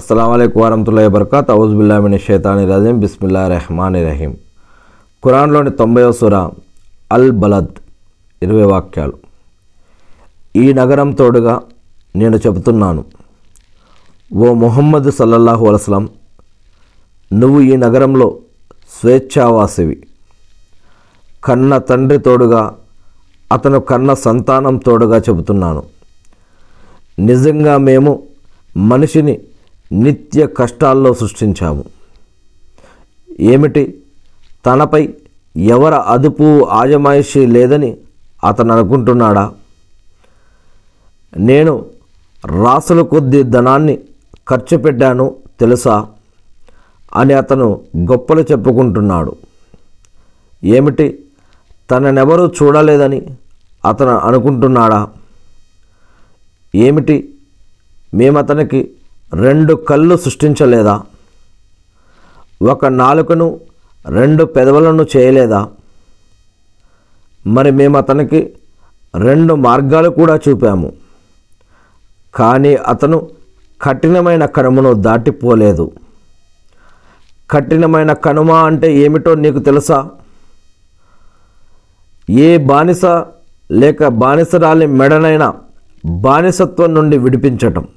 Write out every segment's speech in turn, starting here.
అస్సలం అయికు వరహతుల్లా వబర్కాత్ ఔజుబుల్లామిని షైతాని రజీం బిస్మిల్లా రెహమాని రహీం ఖురాన్లోని తొంభైవ సుర అల్ బలద్ ఇరవై వాక్యాలు ఈ నగరం తోడుగా నేను చెబుతున్నాను ఓ ముహమ్మద్ సల్లల్లాహు అలస్లం నువ్వు ఈ నగరంలో స్వేచ్ఛావాసివి కన్న తండ్రి తోడుగా అతను కన్న సంతానం తోడుగా చెబుతున్నాను నిజంగా మేము మనిషిని నిత్య కష్టాల్లో సృష్టించాము ఏమిటి తనపై ఎవర అదుపు ఆజమాయిషి లేదని అతను అనుకుంటున్నాడా నేను రాసుల కొద్ది ధనాన్ని ఖర్చు పెట్టాను తెలుసా అని అతను గొప్పలు చెప్పుకుంటున్నాడు ఏమిటి తననెవరూ చూడలేదని అతను అనుకుంటున్నాడా ఏమిటి మేము అతనికి రెండు కళ్ళు సృష్టించలేదా ఒక నాలుకను రెండు పెదవులను చేయలేదా మరి మేము అతనికి రెండు మార్గాలు కూడా చూపాము కానీ అతను కఠినమైన కనుమను దాటిపోలేదు కఠినమైన కనుమ అంటే ఏమిటో నీకు తెలుసా ఏ బానిస లేక బానిసరాలి మెడనైనా బానిసత్వం నుండి విడిపించటం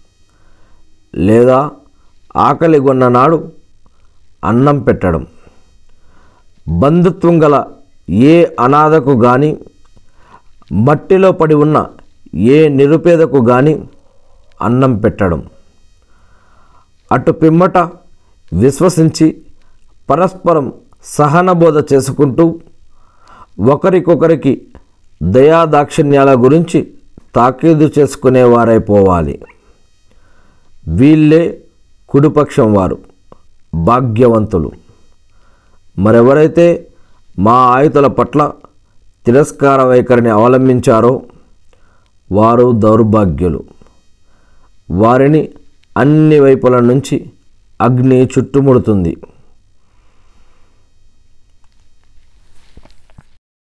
లేదా ఆకలి కొన్న నాడు అన్నం పెట్టడం బంధుత్వం గల ఏ అనాథకు కానీ మట్టిలో పడి ఉన్న ఏ నిరుపేదకు కానీ అన్నం పెట్టడం అటు పిమ్మట విశ్వసించి పరస్పరం సహనబోధ చేసుకుంటూ ఒకరికొకరికి దయాదాక్షిణ్యాల గురించి తాకీదు చేసుకునేవారైపోవాలి వీళ్ళే కుడిపక్షం వారు భాగ్యవంతులు మరెవరైతే మా ఆయుధల పట్ల తిరస్కార వైఖరిని అవలంబించారో వారు దౌర్భాగ్యులు వారిని అన్ని వైపుల నుంచి అగ్ని చుట్టుముడుతుంది